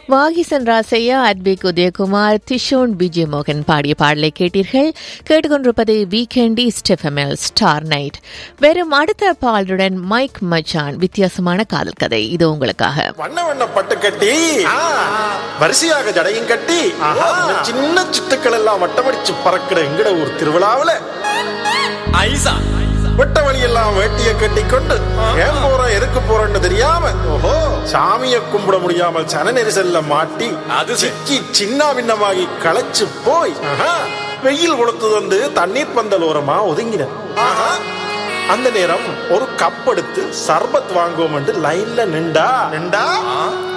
வாகிசன் ராசையா அத்விக் உதயகுமார் திஷோன் விஜய் மோகன் பாடிய பாடலை கேட்டீர்கள் கேட்டுக்கொண்டிருப்பது வீக்கெண்டி ஸ்டெஃபமெல் ஸ்டார் நைட் வெறும் அடுத்த பாடலுடன் மைக் மச்சான் வித்தியாசமான காதல் கதை இது உங்களுக்காக வண்ண வண்ண பட்டு கட்டி வரிசையாக ஜடையும் கட்டி இந்த சின்ன சிட்டுக்கள் எல்லாம் வட்டமடிச்சு பறக்கிற எங்கட ஊர் திருவிழாவுல ஐசா வெட்ட வழியெல்லாம் வேட்டிய கட்டி கொண்டு ஏன் போற எதுக்கு போறன்னு தெரியாம ஓஹோ சாமிய கும்பிட முடியாம சன நெரிசல்ல மாட்டி அது சரி. சிக்கி சின்ன பின்னமாகி களைச்சு போய் வெயில் கொளுத்து வந்து தண்ணீர் பந்தல் ஓரமா ஒதுங்கின அந்த நேரம் ஒரு கப் எடுத்து சர்பத் வாங்குவோம் லைன்ல நின்றா நின்றா